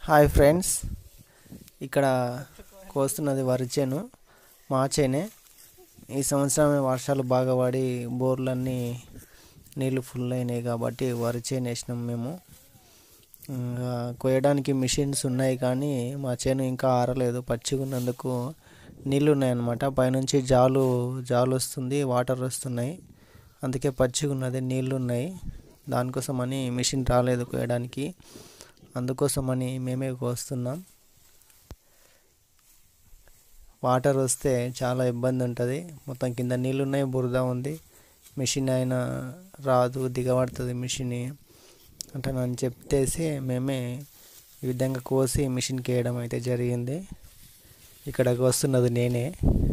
hi friends ఇక్కడ కోస్తున్నది వరి చేను మా చేనే ఈ సంవత్సరం వర్షాలు బాగా పడి బోర్లన్నీ నీళ్ళు ఫుల్ అయినాయి కాబట్టి వరి చేను వేసినాం మేము ఇంకా కోయడానికి మిషన్స్ ఉన్నాయి కానీ మా చేను ఇంకా ఆరలేదు పచ్చిగా ఉన్నందుకు నీళ్ళు ఉన్నాయన్నమాట పైనుంచి జాలు జాలు వస్తుంది వాటర్ వస్తున్నాయి అందుకే పచ్చిగా ఉన్నది నీళ్ళు ఉన్నాయి దానికోసమని మిషన్ రాలేదు కోయడానికి అందుకోసమని మేమే కోస్తున్నాం వాటర్ వస్తే చాలా ఇబ్బంది ఉంటుంది మొత్తం కింద నీళ్ళు ఉన్నాయి బురద ఉంది మిషన్ అయినా రాదు దిగబడుతుంది మిషన్ అంటే నన్ను చెప్తేసి మేమే ఈ విధంగా కోసి మిషన్కి వేయడం అయితే జరిగింది ఇక్కడికి వస్తున్నది నేనే